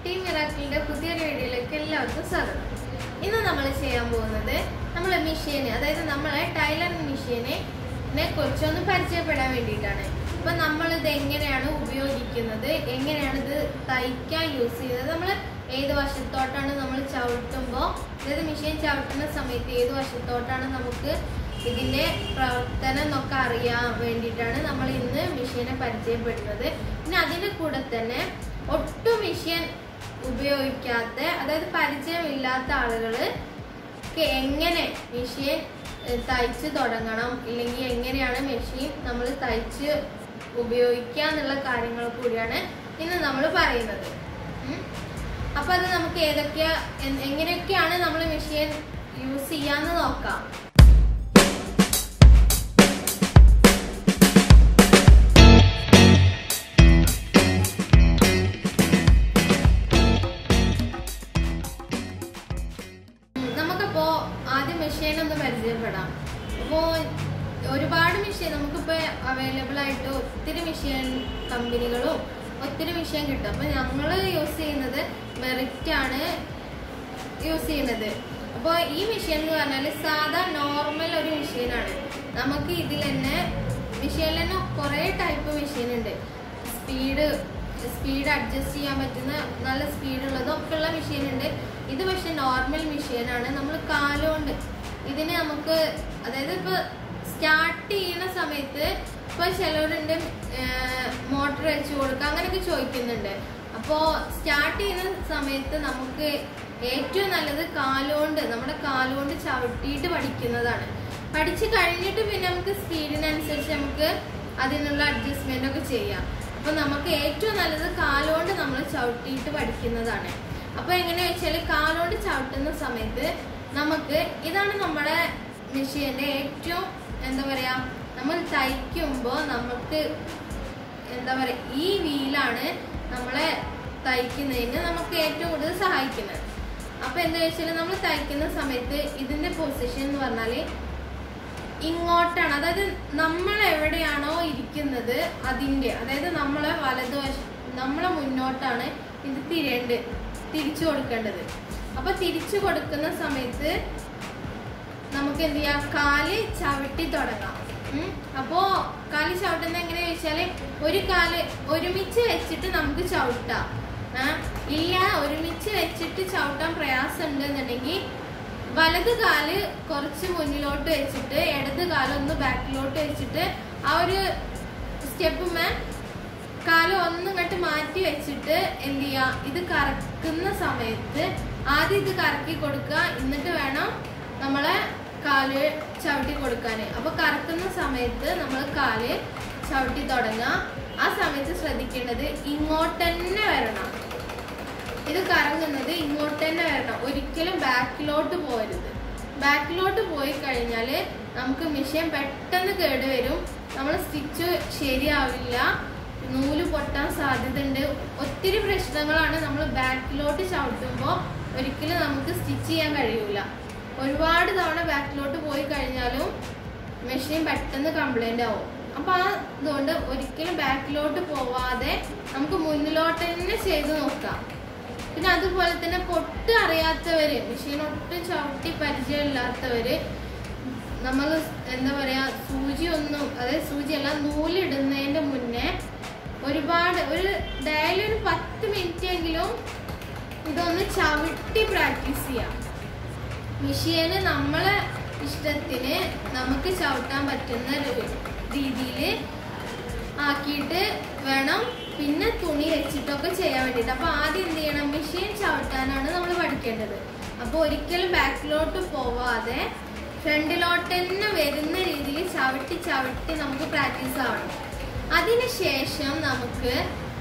Team മിറാക്കിളിന്റെ പുതിയൊരു വീഡിയോയിലേക്ക് എല്ലാവർക്കും സ്വാഗതം ഇന്ന് നമ്മൾ ചെയ്യാൻ പോകുന്നത് നമ്മളെ മെഷീന് അതായത് നമ്മളെ ടൈലറിംഗ് മെഷീനെ കുറിച്ചൊന്ന് പരിചയപ്പെടാൻ വേണ്ടിയിട്ടാണ് അപ്പൊ നമ്മൾ ഇത് എങ്ങനെയാണ് ഉപയോഗിക്കുന്നത് എങ്ങനെയാണ് ഇത് തയ്ക്കാൻ യൂസ് ചെയ്യുന്നത് നമ്മൾ ഏത് വശത്തോട്ടാണ് നമ്മൾ ചവിട്ടുമ്പോൾ അതായത് മെഷീൻ ചവിട്ടുന്ന സമയത്ത് ഏത് വശത്തോട്ടാണ് നമുക്ക് ഇതിന്റെ പ്രവർത്തനം എന്നൊക്കെ അറിയാൻ വേണ്ടിയിട്ടാണ് നമ്മൾ ഇന്ന് മെഷീനെ പരിചയപ്പെടുന്നത് പിന്നെ അതിന്റെ കൂടെ തന്നെ ഒട്ടും മെഷീൻ ഉപയോഗിക്കാത്ത അതായത് പരിചയമില്ലാത്ത ആളുകള് ക്ക് എങ്ങനെ മെഷീൻ ഏഹ്, തയ്ച്ച് തുടങ്ങണം ഇല്ലെങ്കിൽ എങ്ങനെയാണ് മെഷീൻ നമ്മൾ തയ്ച്ച് ഉപയോഗിക്കുക എന്നുള്ള കാര്യങ്ങൾ കൂടിയാണ് ഇന്ന് നമ്മൾ പറയുന്നത് ഉം. അപ്പൊ അത് നമുക്ക് ഏതൊക്കെയാ എ- എങ്ങനെയൊക്കെയാണ് നമ്മൾ മെഷീൻ യൂസ് ചെയ്യാന്ന് നോക്കാം ഉം, നമുക്കപ്പോ ആദ്യം മെഷീൻ ഒന്ന് പരിചയപ്പെടാം അപ്പോ ഒരുപാട് മെഷീൻ നമുക്കിപ്പോ അവൈലബിൾ ആയിട്ട് ഒത്തിരി മെഷീൻ കമ്പനികളും ഒത്തിരി മെഷീൻ കിട്ടും അപ്പൊ ഞങ്ങൾ യൂസ് ചെയ്യുന്നത് മെറിറ്റ് ആണ് യൂസ് ചെയ്യുന്നത് അപ്പോൾ ഈ മെഷീൻ എന്ന് പറഞ്ഞാൽ സാധാ നോർമൽ ഒരു മെഷീനാണ് നമുക്ക് ഇതിൽ തന്നെ മെഷീനിൽ തന്നെ കുറേ ടൈപ്പ് മെഷീൻ ഉണ്ട് സ്പീഡ് സ്പീഡ് അഡ്ജസ്റ്റ് ചെയ്യാൻ പറ്റുന്ന നല്ല സ്പീഡ് ഉള്ളതും ഒക്കെ ഉള്ള മെഷീൻ ഉണ്ട് ഇത് പക്ഷെ നോർമൽ മെഷീനാണ് നമ്മൾ കാലുകൊണ്ട് ഇതിന് നമുക്ക് അതായത് ഇപ്പൊ സ്റ്റാർട്ട് ചെയ്യുന്ന സമയത്ത് ഇപ്പൊ ചിലവരുണ്ട് മോട്ടർ വെച്ച് കൊടുക്കുക അങ്ങനെയൊക്കെ ചോദിക്കുന്നുണ്ട് അപ്പോ സ്റ്റാർട്ട് ചെയ്യുന്ന സമയത്ത് നമുക്ക് ഏറ്റവും നല്ലത് കാലുകൊണ്ട് നമ്മുടെ കാലുകൊണ്ട് ചവിട്ടിയിട്ട് പഠിക്കുന്നതാണ് പഠിച്ചു കഴിഞ്ഞിട്ട് പിന്നെ നമുക്ക് സ്പീഡിനനുസരിച്ച് നമുക്ക് അതിനുള്ള അഡ്ജസ്റ്റ്മെന്റ് ഒക്കെ ചെയ്യാം അപ്പൊ നമുക്ക് ഏറ്റവും നല്ലത് കാലുകൊണ്ട് നമ്മൾ ചവിട്ടിയിട്ട് പഠിക്കുന്നതാണ് അപ്പൊ എങ്ങനെയാ വെച്ചാൽ കാലുകൊണ്ട് ചവിട്ടുന്ന സമയത്ത് നമുക്ക് ഇതാണ് നമ്മുടെ മെഷീന്റെ ഏറ്റവും എന്താ പറയാ നമ്മൾ തയ്ക്കുമ്പോൾ നമുക്ക് എന്താ പറയാ ഈ വീലാണ് നമ്മളെ തയ്ക്കുന്നതിന് നമുക്ക് ഏറ്റവും കൂടുതൽ സഹായിക്കുന്നത് അപ്പൊ എന്താ വെച്ചാൽ നമ്മൾ തയ്ക്കുന്ന സമയത്ത് ഇതിന്റെ പൊസിഷൻ എന്ന് പറഞ്ഞാല് ഇങ്ങോട്ടാണ് അതായത് നമ്മൾ എവിടെയാണോ ഇരിക്കുന്നത് അതിന്റെ അതായത് നമ്മളെ വലതുവശം നമ്മളെ മുന്നോട്ടാണ് ഇത് തിരേണ്ട തിരിച്ചു കൊടുക്കേണ്ടത് അപ്പൊ തിരിച്ചു കൊടുക്കുന്ന സമയത്ത് നമുക്ക് എന്ത് ചെയ്യാം കാല് ചവിട്ടി തുടങ്ങാം ഉം. അപ്പോ കാല് ചവിട്ടുന്ന എങ്ങനെയാ വെച്ചാല് ഒരു കാല് ഒരുമിച്ച് വെച്ചിട്ട് നമുക്ക് ചവിട്ടാം ആ, ഇല്ല ഒരുമിച്ച് വെച്ചിട്ട് ചവിട്ടാൻ പ്രയാസം ഉണ്ടെന്നുണ്ടെങ്കിൽ വലത് കാല് കുറച്ച് മുന്നിലോട്ട് വെച്ചിട്ട് ഇടത് കാലം ഒന്ന് ബാക്കിലോട്ട് വെച്ചിട്ട് ആ ഒരു സ്റ്റെപ്പുമേ കാല് ഒന്നും ഇങ്ങോട്ട് മാറ്റി വെച്ചിട്ട് എന്ത് ചെയ്യാ ഇത് കറക്കുന്ന സമയത്ത് ആദ്യം ഇത് കറക്കി കൊടുക്കുക എന്നിട്ട് വേണം നമ്മളെ കാല് ചവിട്ടി കൊടുക്കാന് അപ്പൊ കറക്കുന്ന സമയത്ത് നമ്മൾ കാല് ചവിട്ടി തുടങ്ങുക ആ സമയത്ത് ശ്രദ്ധിക്കേണ്ടത് ഇങ്ങോട്ട് തന്നെ വരണം ഇത് കറങ്ങുന്നത് ഇങ്ങോട്ട് തന്നെ വരണം ഒരിക്കലും ബാക്കിലോട്ട് പോരുത് ബാക്കിലോട്ട് പോയി കഴിഞ്ഞാൽ നമുക്ക് മെഷീൻ പെട്ടെന്ന് കേടുവരും നമ്മൾ സ്റ്റിച്ച് ശരിയാവില്ല നൂല് പൊട്ടാൻ സാധ്യതയുണ്ട് ഒത്തിരി പ്രശ്നങ്ങളാണ് നമ്മൾ ബാക്കിലോട്ട് ചവിട്ടുമ്പോൾ ഒരിക്കലും നമുക്ക് സ്റ്റിച്ച് ചെയ്യാൻ കഴിയൂല ഒരുപാട് തവണ ബാക്കിലോട്ട് പോയി കഴിഞ്ഞാലും മെഷീൻ പെട്ടെന്ന് കംപ്ലൈന്റ് ആവും അപ്പൊ ആ ഇതുകൊണ്ട് ഒരിക്കലും ബാക്കിലോട്ട് പോവാതെ നമുക്ക് മുന്നിലോട്ട് തന്നെ ചെയ്ത് നോക്കാം പിന്നെ അതുപോലെ തന്നെ പൊട്ട് അറിയാത്തവര് മെഷീൻ ഒട്ടും ചവിട്ടി പരിചയമില്ലാത്തവര് നമ്മൾ എന്താ പറയാ സൂചി ഒന്നും അതായത് സൂചിയല്ല നൂലിടുന്നതിന്റെ മുന്നേ ഒരുപാട് ഒരു ഡെയിലി ഒരു പത്ത് മിനിറ്റ് എങ്കിലും ഇതൊന്ന് ചവിട്ടി പ്രാക്ടീസ് ചെയ്യാം മെഷീന് നമ്മളെ ഇഷ്ടത്തിന് നമുക്ക് ചവിട്ടാൻ പറ്റുന്ന ഒരു രീതിയിൽ ആക്കിയിട്ട് വേണം പിന്നെ തുണി വെച്ചിട്ടൊക്കെ ചെയ്യാൻ വേണ്ടിയിട്ട് അപ്പൊ ആദ്യം എന്ത് ചെയ്യണം മെഷീൻ ചവിട്ടാനാണ് നമ്മൾ പഠിക്കേണ്ടത് അപ്പൊ ഒരിക്കലും ബാക്കിലോട്ട് പോവാതെ ഫ്രണ്ടിലോട്ട് തന്നെ വരുന്ന രീതിയിൽ ചവിട്ടി ചവിട്ടി നമുക്ക് പ്രാക്ടീസ് ആവണം അതിനുശേഷം നമുക്ക്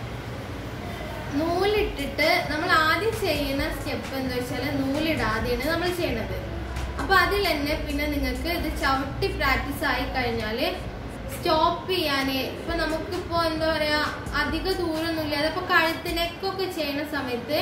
നൂലിട്ടിട്ട് നമ്മൾ ആദ്യം ചെയ്യുന്ന സ്റ്റെപ്പ് എന്താ വെച്ചാൽ നൂലിടാതെയാണ് നമ്മൾ ചെയ്യണത് അപ്പൊ അതിൽ തന്നെ പിന്നെ നിങ്ങൾക്ക് ഇത് ചവിട്ടി പ്രാക്ടീസ് ആയി കഴിഞ്ഞാല് സ്റ്റോപ്പ് ചെയ്യാന് ഇപ്പൊ നമുക്കിപ്പോ എന്താ പറയാ അധിക ദൂരമൊന്നും ഇല്ലാതെ ഇപ്പൊ കഴുത്തിനൊക്കെ ചെയ്യുന്ന സമയത്ത്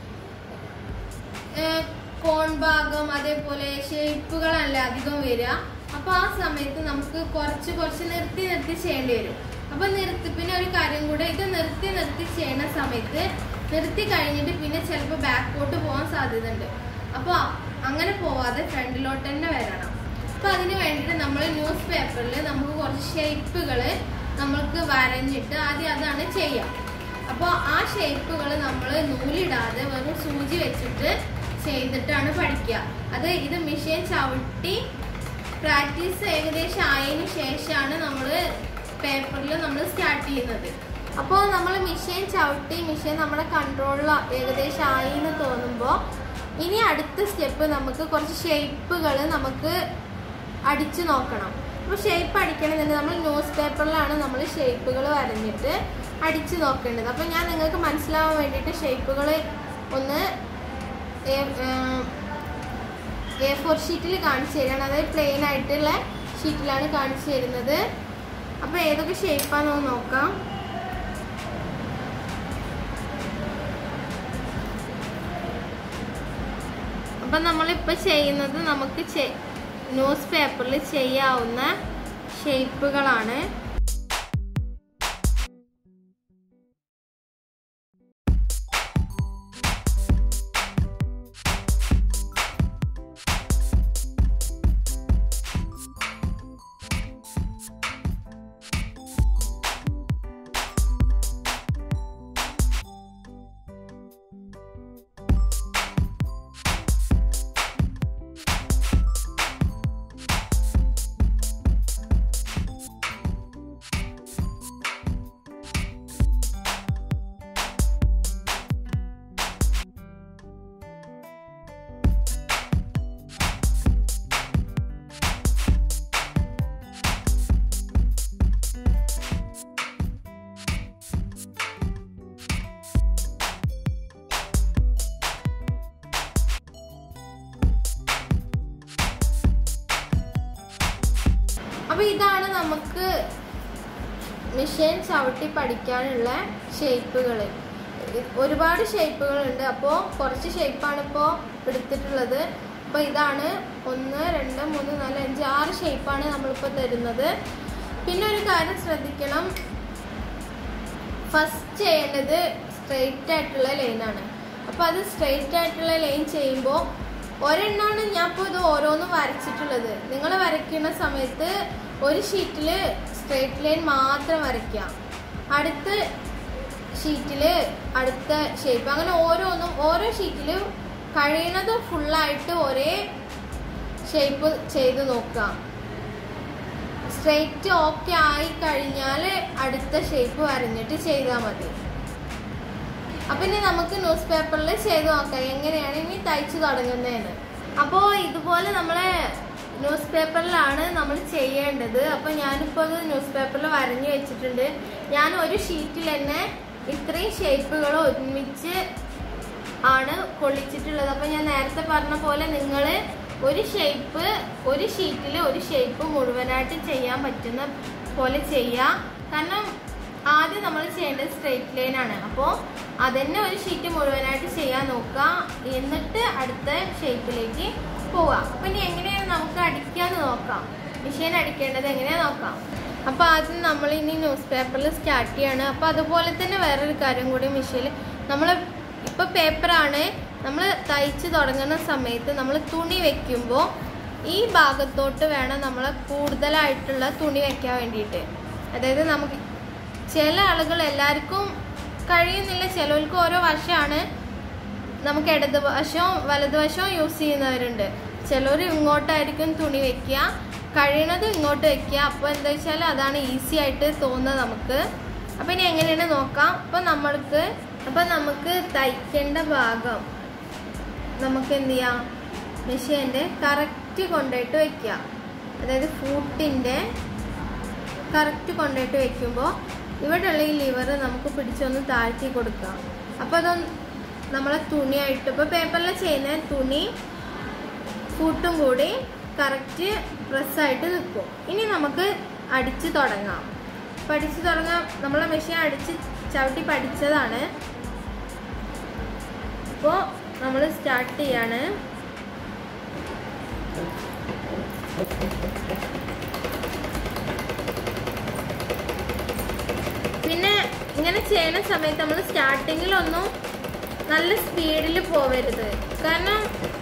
ഏഹ് കോൺ ഭാഗം അതേപോലെ ഷേപ്പുകളല്ല അധികം വരിക അപ്പൊ ആ സമയത്ത് നമുക്ക് കുറച്ച് കുറച്ച് നിർത്തി നിർത്തി ചെയ്യേണ്ടി വരും അപ്പൊ നിർത്തി പിന്നെ ഒരു കാര്യം കൂടെ ഇത് നിർത്തി നിർത്തി ചെയ്യുന്ന സമയത്ത് നിർത്തി കഴിഞ്ഞിട്ട് പിന്നെ ചിലപ്പോൾ ബാക്കോട്ട് പോകാൻ സാധ്യതയുണ്ട് അപ്പോൾ അങ്ങനെ പോവാതെ ഫ്രണ്ടിലോട്ട് തന്നെ വരണം അപ്പോൾ അതിന് വേണ്ടിയിട്ട് നമ്മൾ ന്യൂസ് പേപ്പറിൽ നമുക്ക് കുറച്ച് ഷേപ്പുകൾ നമ്മൾക്ക് വരഞ്ഞിട്ട് ആദ്യം അതാണ് ചെയ്യാം അപ്പോൾ ആ ഷേപ്പുകൾ നമ്മൾ നൂലിടാതെ വെറും സൂചി വെച്ചിട്ട് ചെയ്തിട്ടാണ് പഠിക്കുക അത് ഇത് മെഷീൻ ചവിട്ടി പ്രാക്ടീസ് ഏകദേശം ആയതിനു ശേഷമാണ് നമ്മൾ പേപ്പറിൽ നമ്മൾ സ്റ്റാർട്ട് ചെയ്യുന്നത് അപ്പോൾ നമ്മൾ മെഷീൻ ചവിട്ടി മെഷീൻ നമ്മുടെ കൺട്രോളിൽ ഏകദേശം ആയി എന്ന് തോന്നുമ്പോൾ ഇനി അടുത്ത സ്റ്റെപ്പ് നമുക്ക് കുറച്ച് ഷേപ്പുകൾ നമുക്ക് അടിച്ചു നോക്കണം അപ്പോൾ ഷേപ്പ് അടിക്കണമെന്നുണ്ടെങ്കിൽ നമ്മൾ ന്യൂസ് പേപ്പറിലാണ് നമ്മൾ ഷേപ്പുകൾ വരഞ്ഞിട്ട് അടിച്ചു നോക്കേണ്ടത് അപ്പോൾ ഞാൻ നിങ്ങൾക്ക് മനസ്സിലാവാൻ വേണ്ടിയിട്ട് ഷേപ്പുകൾ ഒന്ന് എ ഫോർ ഷീറ്റിൽ കാണിച്ചു തരികയാണ് അതായത് പ്ലെയിൻ ആയിട്ടുള്ള ഷീറ്റിലാണ് കാണിച്ചു തരുന്നത് അപ്പോൾ ഏതൊക്കെ ഷേപ്പാണെന്ന് നോക്കാം അപ്പം നമ്മളിപ്പോൾ ചെയ്യുന്നത് നമുക്ക് ന്യൂസ് പേപ്പറിൽ ചെയ്യാവുന്ന ഷേപ്പുകളാണ് അപ്പൊ ഇതാണ് നമുക്ക് മിഷീൻ ചവിട്ടി പഠിക്കാനുള്ള ഷേപ്പുകൾ ഒരുപാട് ഷേപ്പുകളുണ്ട് അപ്പോൾ കുറച്ച് ഷേപ്പാണ് ഇപ്പോൾ എടുത്തിട്ടുള്ളത് അപ്പോൾ ഇതാണ് ഒന്ന് രണ്ട് മൂന്ന് നാല് അഞ്ച് ആറ് ഷേപ്പാണ് നമ്മളിപ്പോൾ തരുന്നത് പിന്നെ ഒരു കാര്യം ശ്രദ്ധിക്കണം ഫസ്റ്റ് ചെയ്യേണ്ടത് സ്ട്രെയിറ്റ് ആയിട്ടുള്ള ലൈനാണ് അപ്പോൾ അത് സ്ട്രെയിറ്റ് ആയിട്ടുള്ള ലൈൻ ചെയ്യുമ്പോൾ ഒരെണ്ണമാണ് ഞാൻ ഇപ്പോൾ ഇത് ഓരോന്നും വരച്ചിട്ടുള്ളത് നിങ്ങൾ വരയ്ക്കുന്ന സമയത്ത് ഒരു ഷീറ്റിൽ സ്ട്രെയിറ്റ് ലൈൻ മാത്രം വരയ്ക്കാം അടുത്ത ഷീറ്റിൽ അടുത്ത ഷേപ്പ് അങ്ങനെ ഓരോന്നും ഓരോ ഷീറ്റിലും കഴിയുന്നത് ഫുള്ളായിട്ട് ഒരേ ഷേപ്പ് ചെയ്ത് നോക്കാം സ്ട്രെയിറ്റ് ഓക്കെ ആയി കഴിഞ്ഞാൽ അടുത്ത ഷേപ്പ് വരഞ്ഞിട്ട് ചെയ്താൽ മതി അപ്പൊ ഇനി നമുക്ക് ന്യൂസ് പേപ്പറിൽ ചെയ്ത് നോക്കാം എങ്ങനെയാണ് ഇനി തയ്ച്ചു തുടങ്ങുന്നതെന്ന് അപ്പോൾ ഇതുപോലെ നമ്മളെ ന്യൂസ് പേപ്പറിലാണ് നമ്മൾ ചെയ്യേണ്ടത് അപ്പോൾ ഞാനിപ്പോൾ അത് ന്യൂസ് പേപ്പറിൽ വരഞ്ഞു വെച്ചിട്ടുണ്ട് ഞാൻ ഒരു ഷീറ്റിൽ തന്നെ ഇത്രയും ഷേപ്പുകൾ ഒരുമിച്ച് ആണ് കൊള്ളിച്ചിട്ടുള്ളത് അപ്പോൾ ഞാൻ നേരത്തെ പറഞ്ഞ പോലെ നിങ്ങൾ ഒരു ഷേപ്പ് ഒരു ഷീറ്റിൽ ഒരു ഷേപ്പ് മുഴുവനായിട്ട് ചെയ്യാൻ പറ്റുന്ന പോലെ ചെയ്യാം കാരണം ആദ്യം നമ്മൾ ചെയ്യേണ്ടത് സ്ട്രെയിറ്റ് ലൈൻ ആണ് അപ്പോൾ അതന്നെ ഒരു ഷീറ്റ് മുഴുവനായിട്ട് ചെയ്യാൻ നോക്കുക എന്നിട്ട് അടുത്ത ഷേപ്പിലേക്ക് പോവാം അപ്പം ഇനി എങ്ങനെയാണ് നമുക്ക് അടിക്കാന്ന് നോക്കാം മെഷീൻ അടിക്കേണ്ടത് എങ്ങനെയാ നോക്കാം അപ്പോൾ ആദ്യം നമ്മൾ ഇനി ന്യൂസ് പേപ്പറിൽ സ്റ്റാർട്ട് ചെയ്യാണ് അപ്പോൾ അതുപോലെ തന്നെ വേറൊരു കാര്യം കൂടി മെഷീനിൽ നമ്മൾ ഇപ്പോൾ പേപ്പറാണ് നമ്മൾ തയ്ച്ച് തുടങ്ങുന്ന സമയത്ത് നമ്മൾ തുണി വെക്കുമ്പോൾ ഈ ഭാഗത്തോട്ട് വേണം നമ്മൾ കൂടുതലായിട്ടുള്ള തുണി വെക്കാൻ വേണ്ടിയിട്ട് അതായത് നമുക്ക് ചില ആളുകൾ എല്ലാവർക്കും കഴിയുന്നില്ല ചിലവർക്ക് ഓരോ വശമാണ് നമുക്ക് ഇടത് വശവും വലതുവശവും യൂസ് ചെയ്യുന്നവരുണ്ട് ചിലർ ഇങ്ങോട്ടായിരിക്കും തുണി വെക്കുക കഴിയണത് ഇങ്ങോട്ട് വെക്കുക അപ്പോൾ എന്താ വെച്ചാൽ അതാണ് ഈസി ആയിട്ട് തോന്നുന്നത് നമുക്ക് അപ്പം ഇനി എങ്ങനെയാണ് നോക്കാം അപ്പം നമ്മൾക്ക് അപ്പം നമുക്ക് തയ്ക്കേണ്ട ഭാഗം നമുക്ക് എന്ത് ചെയ്യാം മെഷീൻ്റെ കറക്റ്റ് കൊണ്ടുപോയിട്ട് വെക്കുക അതായത് ഫൂട്ടിൻ്റെ കറക്റ്റ് കൊണ്ടുപോയിട്ട് വെക്കുമ്പോൾ ഇവിടെയുള്ള ഈ ലിവർ നമുക്ക് പിടിച്ചൊന്ന് താഴ്ത്തി കൊടുക്കാം അപ്പോൾ അതൊന്ന് നമ്മളെ തുണിയായിട്ട് ഇപ്പോൾ പേപ്പറിൽ ചെയ്യുന്ന തുണി ഫൂട്ടും കൂടി കറക്റ്റ് പ്രസ്സായിട്ട് നിൽക്കും ഇനി നമുക്ക് അടിച്ച് തുടങ്ങാം പഠിച്ചു തുടങ്ങാം നമ്മളെ മെഷീൻ അടിച്ച് ചവിട്ടി പഠിച്ചതാണ് അപ്പോൾ നമ്മൾ സ്റ്റാർട്ട് ചെയ്യാണ് പിന്നെ ഇങ്ങനെ ചെയ്യുന്ന സമയത്ത് നമ്മൾ സ്റ്റാർട്ടിങ്ങിലൊന്നും നല്ല സ്പീഡിൽ പോവരുത് കാരണം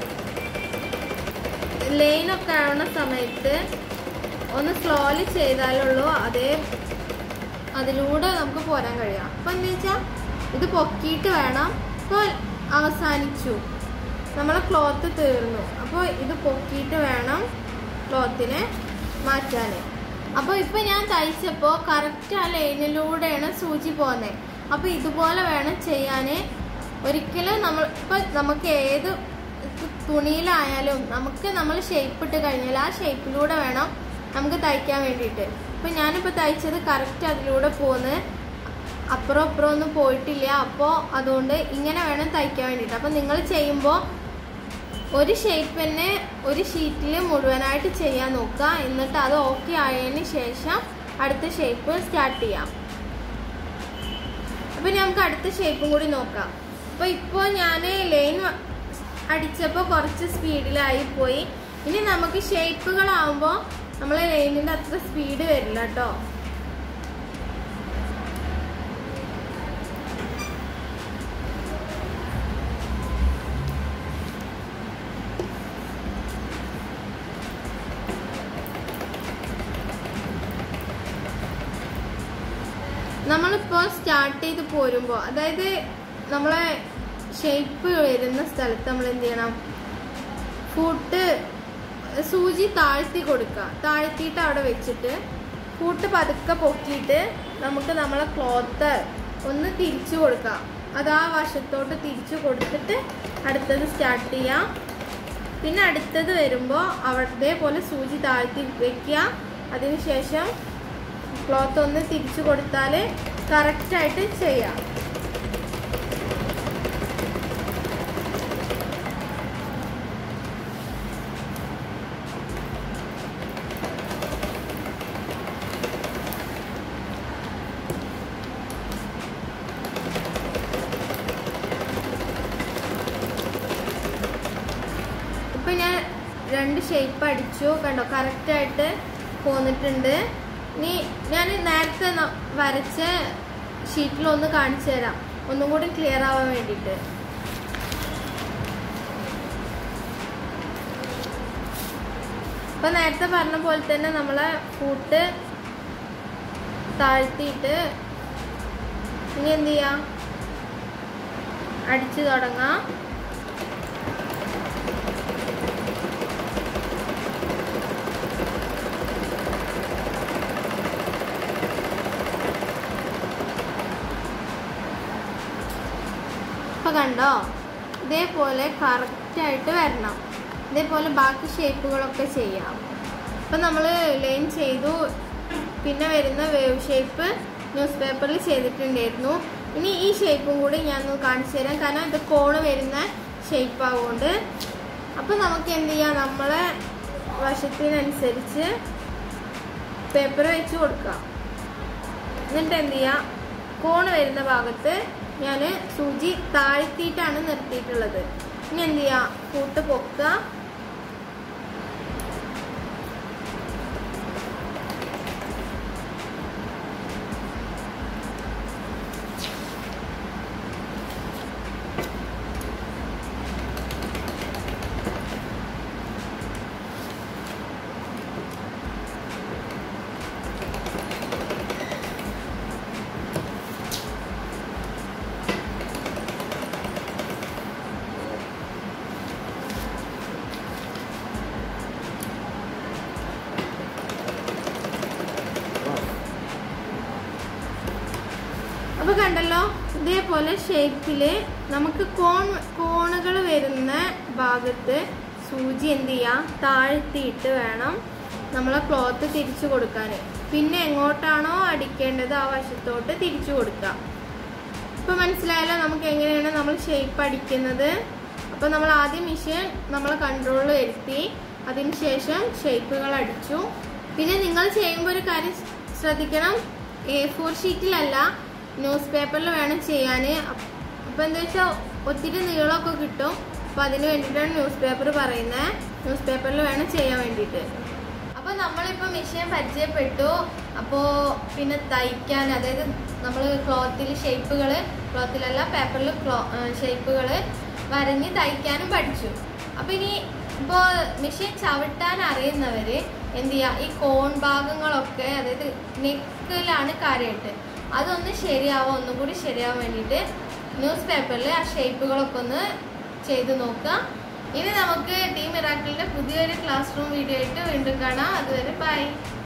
ലൈനൊക്കെ ആവുന്ന സമയത്ത് ഒന്ന് സ്ലോലി ചെയ്താലുള്ളൂ അതേ അതിലൂടെ നമുക്ക് പോരാൻ കഴിയാം അപ്പം എന്താ വെച്ചാൽ ഇത് പൊക്കിയിട്ട് വേണം ഇപ്പോൾ അവസാനിച്ചു നമ്മളെ ക്ലോത്ത് തീർന്നു അപ്പോൾ ഇത് പൊക്കിയിട്ട് വേണം ക്ലോത്തിനെ മാറ്റാൻ അപ്പോൾ ഇപ്പം ഞാൻ തയ്ച്ചപ്പോൾ കറക്റ്റ് ആ ലൈനിലൂടെയാണ് സൂചി പോകുന്നത് അപ്പോൾ ഇതുപോലെ വേണം ചെയ്യാൻ ഒരിക്കലും നമ്മൾ ഇപ്പം നമുക്ക് ഏത് തുണിയിലായാലും നമുക്ക് നമ്മൾ ഷേപ്പ് ഇട്ട് കഴിഞ്ഞാൽ ആ ഷേപ്പിലൂടെ വേണം നമുക്ക് തയ്ക്കാൻ വേണ്ടിയിട്ട് ഇപ്പം ഞാനിപ്പോൾ തയ്ച്ചത് കറക്റ്റ് അതിലൂടെ പോകുന്നത് അപ്പുറം അപ്പുറം ഒന്നും പോയിട്ടില്ല അപ്പോൾ അതുകൊണ്ട് ഇങ്ങനെ വേണം തയ്ക്കാൻ വേണ്ടിയിട്ട് അപ്പം നിങ്ങൾ ചെയ്യുമ്പോൾ ഒരു ഷേപ്പ് തന്നെ ഒരു ഷീറ്റിൽ മുഴുവനായിട്ട് ചെയ്യാൻ നോക്കുക എന്നിട്ട് അത് ഓക്കെ ആയതിന് ശേഷം അടുത്ത ഷേപ്പ് സ്റ്റാർട്ട് ചെയ്യാം അപ്പം നമുക്ക് അടുത്ത ഷേപ്പും കൂടി നോക്കാം അപ്പോൾ ഇപ്പോൾ ഞാൻ ലൈൻ അടിച്ചപ്പോൾ കുറച്ച് സ്പീഡിലായി പോയി ഇനി നമുക്ക് ഷേപ്പുകളാവുമ്പോൾ നമ്മളെ ലൈനിൻ്റെ അത്ര സ്പീഡ് വരില്ല കേട്ടോ നമ്മളിപ്പോൾ സ്റ്റാർട്ട് ചെയ്ത് പോരുമ്പോൾ അതായത് നമ്മളെ ഷേപ്പ് വരുന്ന സ്ഥലത്ത് നമ്മൾ എന്ത് ചെയ്യണം ഫുട്ട് സൂചി താഴ്ത്തി കൊടുക്കുക താഴ്ത്തിയിട്ട് അവിടെ വെച്ചിട്ട് ഫുട്ട് പതുക്കെ പൊക്കിയിട്ട് നമുക്ക് നമ്മളെ ക്ലോത്ത് ഒന്ന് തിരിച്ചു കൊടുക്കാം അത് ആ വശത്തോട്ട് തിരിച്ചു കൊടുത്തിട്ട് അടുത്തത് സ്റ്റാർട്ട് ചെയ്യാം പിന്നെ അടുത്തത് വരുമ്പോൾ അതേപോലെ സൂചി താഴ്ത്തി വെക്കുക അതിനുശേഷം ക്ലോത്ത് ഒന്ന് തിരിച്ചു കൊടുത്താൽ കറക്റ്റായിട്ട് ചെയ്യാം ഇപ്പൊ ഞാൻ രണ്ട് ഷേപ്പ് അടിച്ചു കണ്ടോ കറക്റ്റായിട്ട് പോന്നിട്ടുണ്ട് ഇനി ഞാൻ നേരത്തെ ന- വരച്ച ഷീറ്റിൽ ഒന്ന് കാണിച്ചു തരാം ഒന്നും കൂടി ക്ലിയർ ആവാൻ വേണ്ടിയിട്ട് ഇപ്പൊ നേരത്തെ പറഞ്ഞ പോലെ തന്നെ നമ്മളെ ഫൂട്ട് താഴ്ത്തിയിട്ട് ഇനി എന്ത് ചെയ്യാം അടിച്ചു തുടങ്ങാം ഇപ്പൊ കണ്ടോ ഇതേപോലെ കറക്റ്റായിട്ട് വരണം ഇതേപോലെ ബാക്കി ഷേപ്പുകളൊക്കെ ചെയ്യാം ഇപ്പം നമ്മൾ ലൈൻ ചെയ്തു പിന്നെ വരുന്ന വേവ് ഷേപ്പ് ന്യൂസ് പേപ്പറിൽ ചെയ്തിട്ടുണ്ടായിരുന്നു ഇനി ഈ ഷേപ്പും കൂടി ഞാൻ ഒന്ന് കാണിച്ചു തരാം കാരണം ഇത് കോണ് വരുന്ന ഷേപ്പ് ആവുകൊണ്ട് അപ്പം നമുക്ക് എന്ത് ചെയ്യാം നമ്മളെ വശത്തിനനുസരിച്ച് പേപ്പർ വെച്ച് കൊടുക്കാം എന്നിട്ട് എന്ത് ചെയ്യാം കോണ് വരുന്ന ഭാഗത്ത് ഞാൻ സൂചി താഴ്ത്തിയിട്ടാണ് നിർത്തിയിട്ടുള്ളത് ഇനി എന്ത് ചെയ്യാം കൂട്ട് പൊക്കുക അപ്പൊ കണ്ടല്ലോ ഇതേപോലെ ഷേപ്പില് നമുക്ക് കോൺ കോണുകൾ വരുന്ന ഭാഗത്ത് സൂചി എന്ത് ചെയ്യാം താഴ്ത്തിയിട്ട് വേണം നമ്മളെ ക്ലോത്ത് തിരിച്ചു കൊടുക്കാൻ പിന്നെ എങ്ങോട്ടാണോ അടിക്കേണ്ടത് ആ വശത്തോട്ട് തിരിച്ചു കൊടുക്കാം ഇപ്പൊ മനസ്സിലായല്ലോ നമുക്ക് എങ്ങനെയാണ് നമ്മൾ ഷേപ്പ് അടിക്കുന്നത് അപ്പൊ നമ്മൾ ആദ്യം മിഷൻ നമ്മൾ കൺട്രോളിൽ വരുത്തി അതിനുശേഷം ഷേപ്പുകൾ അടിച്ചു പിന്നെ നിങ്ങൾ ചെയ്യുമ്പോൾ ഒരു കാര്യം ശ്രദ്ധിക്കണം എ ഫോർ ഷീറ്റിലല്ല ന്യൂസ് പേപ്പറിൽ വേണം ചെയ്യാൻ അപ്പം എന്താ വെച്ചാൽ ഒത്തിരി നീളമൊക്കെ കിട്ടും അപ്പം അതിന് വേണ്ടിയിട്ടാണ് ന്യൂസ് പേപ്പർ പറയുന്നത് ന്യൂസ് പേപ്പറിൽ വേണം ചെയ്യാൻ വേണ്ടിയിട്ട് അപ്പോൾ നമ്മളിപ്പോൾ മെഷീൻ പരിചയപ്പെട്ടു അപ്പോൾ പിന്നെ തയ്ക്കാൻ അതായത് നമ്മൾ ക്ലോത്തിൽ ഷേപ്പുകൾ ക്ലോത്തിലല്ല പേപ്പറിൽ ക്ലോ ഷേപ്പുകൾ വരഞ്ഞ് തയ്ക്കാനും പഠിച്ചു അപ്പോൾ ഇനി ഇപ്പോൾ മെഷീൻ ചവിട്ടാൻ അറിയുന്നവർ എന്ത് ചെയ്യുക ഈ കോൺ ഭാഗങ്ങളൊക്കെ അതായത് നെക്കിലാണ് കാര്യമായിട്ട് അതൊന്ന് ശരിയാവാൻ ഒന്നും കൂടി ശരിയാവാൻ വേണ്ടിയിട്ട് ന്യൂസ് പേപ്പറിൽ ആ ഷേപ്പുകളൊക്കെ ഒന്ന് ചെയ്ത് നോക്കുക ഇനി നമുക്ക് ടീം മിറാക്കിളിൻ്റെ പുതിയൊരു ക്ലാസ് റൂം വീഡിയോ ആയിട്ട് വീണ്ടും കാണാം അതുവരെ ബൈ